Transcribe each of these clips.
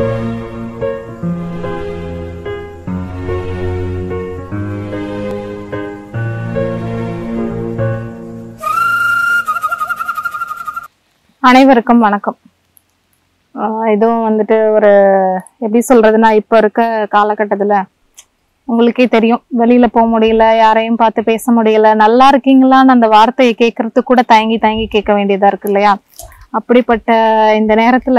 அனைவருக்கும் வணக்கம் ஆஹ் இதுவும் வந்துட்டு ஒரு எப்படி சொல்றதுன்னா இப்போ இருக்க காலகட்டத்துல உங்களுக்கே தெரியும் வெளியில போக முடியல யாரையும் பார்த்து பேச முடியல நல்லா இருக்கீங்களான்னு அந்த வார்த்தையை கேட்கறதுக்கு கூட தயங்கி தயங்கி கேட்க வேண்டியதா இருக்கு இல்லையா அப்படிப்பட்ட இந்த நேரத்துல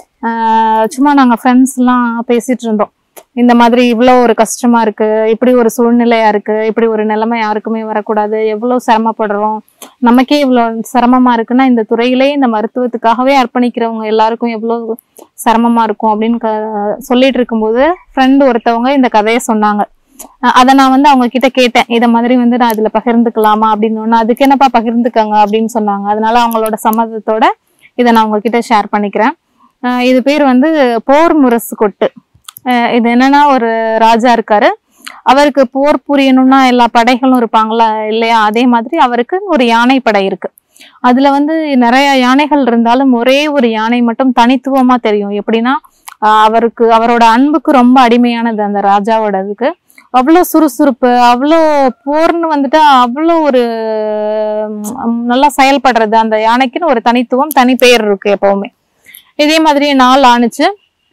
ஆஹ் சும்மா நாங்க ஃப்ரெண்ட்ஸ் எல்லாம் பேசிட்டு இருந்தோம் இந்த மாதிரி இவ்வளோ ஒரு கஷ்டமா இருக்கு இப்படி ஒரு சூழ்நிலையா இருக்கு இப்படி ஒரு நிலைமை யாருக்குமே வரக்கூடாது எவ்வளவு சிரமப்படுறோம் நமக்கே இவ்வளோ சிரமமா இருக்குன்னா இந்த துறையிலே இந்த மருத்துவத்துக்காகவே அர்ப்பணிக்கிறவங்க எல்லாருக்கும் எவ்வளோ சிரமமா இருக்கும் அப்படின்னு க- சொல்லிட்டு இருக்கும்போது ஃப்ரெண்டு ஒருத்தவங்க இந்த கதையை சொன்னாங்க அஹ் அதை நான் வந்து அவங்க கிட்ட கேட்டேன் இத மாதிரி வந்து நான் இதுல பகிர்ந்துக்கலாமா அப்படின்னு ஒண்ணு அதுக்கு என்னப்பா பகிர்ந்துக்கங்க அப்படின்னு சொன்னாங்க அதனால அவங்களோட சம்மதத்தோட இதை நான் உங்ககிட்ட ஷேர் பண்ணிக்கிறேன் அஹ் இது பேர் வந்து போர் முரசு கொட்டு அஹ் இது என்னன்னா ஒரு ராஜா இருக்காரு அவருக்கு போர் புரியணும்னா எல்லா படைகளும் இருப்பாங்களா இல்லையா அதே மாதிரி அவருக்கு ஒரு யானை படை இருக்கு அதுல வந்து நிறைய யானைகள் இருந்தாலும் ஒரே ஒரு யானை மட்டும் தனித்துவமா தெரியும் எப்படின்னா ஆஹ் அவருக்கு அவரோட அன்புக்கு ரொம்ப அடிமையானது அந்த ராஜாவோட இதுக்கு அவ்வளோ சுறுசுறுப்பு அவ்வளோ போர்னு வந்துட்டு அவ்வளோ ஒரு உம், நல்லா செயல்படுறது அந்த யானைக்குன்னு ஒரு தனித்துவம் தனி பெயர் இருக்கு எப்பவுமே இதே மாதிரி நாள் ஆணுச்சு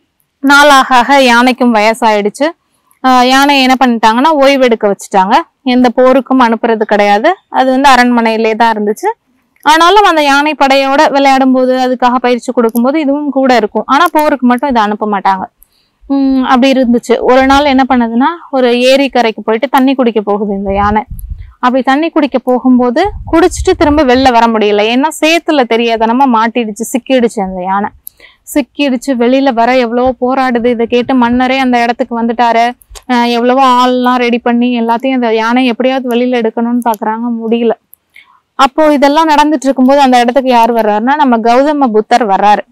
நாளாக ஆக யானைக்கும் வயசாயிடுச்சு ஆஹ் யானை என்ன பண்ணிட்டாங்கன்னா ஓய்வெடுக்க வச்சுட்டாங்க எந்த போருக்கும் அனுப்புறது கிடையாது அது வந்து அரண்மனையிலே தான் இருந்துச்சு ஆனாலும் அந்த யானை படையோட விளையாடும் போது அதுக்காக பயிற்சி கொடுக்கும்போது இதுவும் கூட இருக்கும் ஆனா போருக்கு மட்டும் இதை அனுப்ப மாட்டாங்க உம் அப்படி இருந்துச்சு ஒரு நாள் என்ன பண்ணுதுன்னா ஒரு ஏரி கரைக்கு போயிட்டு தண்ணி குடிக்க போகுது இந்த யானை அப்படி தண்ணி குடிக்க போகும்போது குடிச்சிட்டு திரும்ப வெளில வர முடியல ஏன்னா சேத்துல தெரியாதனமா மாட்டிடுச்சு சிக்கிடுச்சு அந்த யானை சிக்கிடுச்சு வெளியில வர எவ்வளவோ போராடுது இதை கேட்டு மன்னரே அந்த இடத்துக்கு வந்துட்டாரு அஹ் எவ்வளவோ ஆள்லாம் ரெடி பண்ணி எல்லாத்தையும் அந்த யானை எப்படியாவது வெளியில எடுக்கணும்னு பாக்குறாங்க முடியல அப்போ இதெல்லாம் நடந்துட்டு இருக்கும்போது அந்த இடத்துக்கு யார் வர்றாருன்னா நம்ம கௌதம புத்தர் வர்றாரு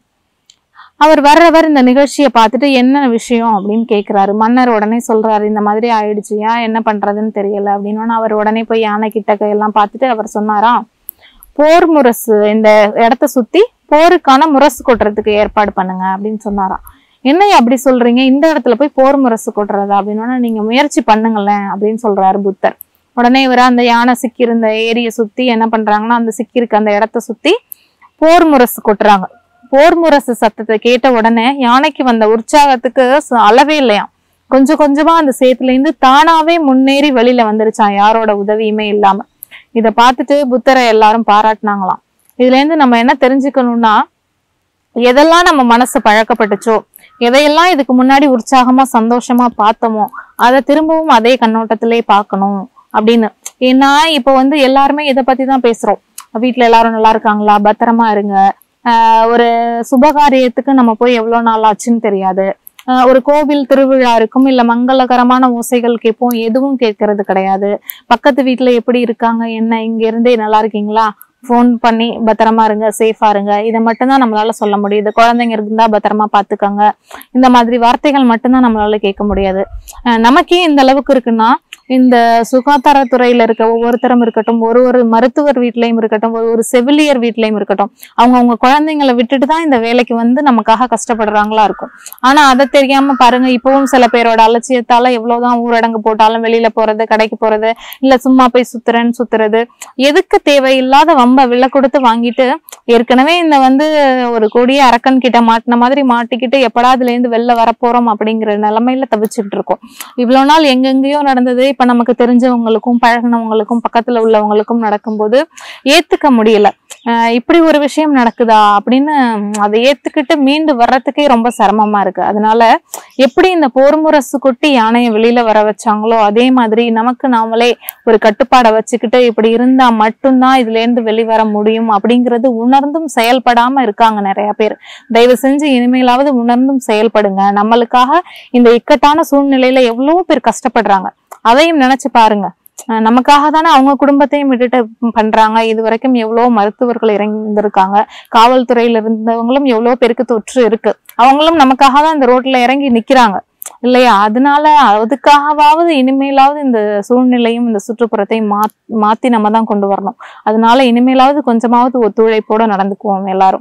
அவர் வர்றவர் இந்த நிகழ்ச்சியை பார்த்துட்டு என்ன விஷயம் அப்படின்னு கேக்குறாரு மன்னர் உடனே சொல்றாரு இந்த மாதிரி ஆயிடுச்சு ஏன் என்ன பண்றதுன்னு தெரியல அப்படின்னு அவர் உடனே போய் யானை கிட்டக்க எல்லாம் பார்த்துட்டு அவர் சொன்னாராம் போர் முரசு இந்த இடத்த சுத்தி போருக்கான முரசு கொட்டுறதுக்கு ஏற்பாடு பண்ணுங்க அப்படின்னு சொன்னாராம் என்ன அப்படி சொல்றீங்க இந்த இடத்துல போய் போர் முரசு கொட்டுறதா அப்படின்னா நீங்க முயற்சி பண்ணுங்களேன் அப்படின்னு சொல்றாரு புத்தர் உடனே இவர் அந்த யானை சிக்கியிருந்த ஏரியை சுத்தி என்ன பண்றாங்கன்னா அந்த சிக்கியிருக்க அந்த இடத்த சுத்தி போர் முரசு கொட்டுறாங்க போர் முரசு சத்தத்தை கேட்ட உடனே யானைக்கு வந்த உற்சாகத்துக்கு ச- அளவே இல்லையாம் கொஞ்சம் கொஞ்சமா அந்த சேத்துல இருந்து தானாவே முன்னேறி வெளியில வந்துருச்சான் யாரோட உதவியுமே இல்லாம இத பார்த்துட்டு புத்தரை எல்லாரும் பாராட்டினாங்களாம் இதுல இருந்து நம்ம என்ன தெரிஞ்சுக்கணும்னா எதெல்லாம் நம்ம மனசு பழக்கப்பட்டுச்சோ எதையெல்லாம் இதுக்கு முன்னாடி உற்சாகமா சந்தோஷமா பார்த்தோமோ அதை திரும்பவும் அதே கண்ணோட்டத்திலே பார்க்கணும் அப்படின்னு ஏன்னா இப்போ வந்து எல்லாருமே இதை பத்தி தான் பேசுறோம் வீட்ல எல்லாரும் நல்லா இருக்காங்களா பத்திரமா இருங்க ஆஹ் ஒரு சுபகாரியத்துக்கு நம்ம போய் எவ்வளவு நாள் ஆச்சுன்னு தெரியாது ஆஹ் ஒரு கோவில் திருவிழா இருக்கும் இல்ல மங்களகரமான ஓசைகள் கேட்போம் எதுவும் கேட்கறது கிடையாது பக்கத்து வீட்ல எப்படி இருக்காங்க என்ன இங்க இருந்தே நல்லா இருக்கீங்களா ஃபோன் பண்ணி பத்திரமா இருங்க சேஃபா இருங்க இதை மட்டும்தான் நம்மளால சொல்ல முடியுது குழந்தைங்க இருந்தா பத்திரமா பாத்துக்கோங்க இந்த மாதிரி வார்த்தைகள் மட்டும்தான் நம்மளால கேட்க முடியாது அஹ் நமக்கே இந்த அளவுக்கு இருக்குன்னா இந்த சுகாதாரத்துறையில இருக்க ஒவ்வொருத்தரும் இருக்கட்டும் ஒரு ஒரு மருத்துவர் வீட்லயும் இருக்கட்டும் ஒரு ஒரு செவிலியர் வீட்லயும் இருக்கட்டும் அவங்க அவங்க குழந்தைங்களை விட்டுட்டு தான் இந்த வேலைக்கு வந்து நமக்காக கஷ்டப்படுறாங்களா இருக்கும் ஆனா அதை தெரியாம பாருங்க இப்பவும் சில பேரோட அலட்சியத்தால எவ்வளவுதான் ஊரடங்கு போட்டாலும் வெளியில போறது கடைக்கு போறது இல்ல சும்மா போய் சுத்துறேன்னு சுத்துறது எதுக்கு தேவையில்லாத வம்ப விலை கொடுத்து வாங்கிட்டு ஏற்கனவே இந்த வந்து ஒரு கொடிய அரக்கன் கிட்ட மாட்டின மாதிரி மாட்டிக்கிட்டு எப்படா இதுல இருந்து வெளில வரப்போறோம் அப்படிங்கிற நிலைமையில தவிச்சுக்கிட்டு இருக்கோம் இவ்வளவு நாள் எங்கெங்கேயோ நடந்தது இப்ப நமக்கு தெரிஞ்சவங்களுக்கும் பழகினவங்களுக்கும் பக்கத்துல உள்ளவங்களுக்கும் நடக்கும்போது ஏத்துக்க முடியல அஹ் இப்படி ஒரு விஷயம் நடக்குதா அப்படின்னு உம், அதை ஏத்துக்கிட்டு மீண்டு வர்றதுக்கே ரொம்ப சிரமமா இருக்கு அதனால எப்படி இந்த போர்முரசு கொட்டி யானையை வெளியில வர வச்சாங்களோ அதே மாதிரி நமக்கு நாமளே ஒரு கட்டுப்பாடை வச்சுக்கிட்டு இப்படி இருந்தா மட்டும்தான் இதுல இருந்து வெளிவர முடியும் அப்படிங்கிறது உணர்ந்தும் செயல்படாம இருக்காங்க நிறைய பேர் தயவு செஞ்சு இனிமேலாவது உணர்ந்தும் செயல்படுங்க நம்மளுக்காக இந்த இக்கட்டான சூழ்நிலையில எவ்வளவோ பேர் கஷ்டப்படுறாங்க அதையும் நினைச்சு பாருங்க அஹ் நமக்காக தானே அவங்க குடும்பத்தையும் விட்டுட்டு பண்றாங்க இது வரைக்கும் எவ்வளவோ மருத்துவர்கள் இறங்கியிருக்காங்க காவல்துறையில இருந்தவங்களும் எவ்வளவோ பேருக்கு தொற்று இருக்கு அவங்களும் நமக்காக தான் இந்த ரோட்ல இறங்கி நிக்கிறாங்க இல்லையா அதனால அதுக்காகவாவது இனிமேலாவது இந்த சூழ்நிலையும் இந்த சுற்றுப்புறத்தையும் மா மாத்தி நம்ம தான் கொண்டு வரணும் அதனால இனிமேலாவது கொஞ்சமாவது ஒத்துழைப்போட நடந்துக்குவோம் எல்லாரும்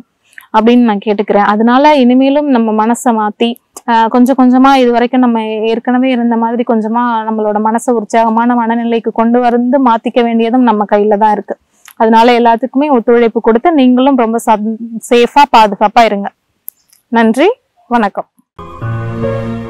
அப்படின்னு நான் கேட்டுக்கிறேன் அதனால இனிமேலும் நம்ம மனசை மாத்தி ஆஹ் கொஞ்சம் கொஞ்சமா இது வரைக்கும் நம்ம ஏற்கனவே இருந்த மாதிரி கொஞ்சமா நம்மளோட மனசை உற்சாகமான மனநிலைக்கு கொண்டு வந்து மாத்திக்க வேண்டியதும் நம்ம கையில தான் இருக்கு அதனால எல்லாத்துக்குமே ஒத்துழைப்பு கொடுத்து நீங்களும் ரொம்ப சேஃபா பாதுகாப்பா இருங்க நன்றி வணக்கம்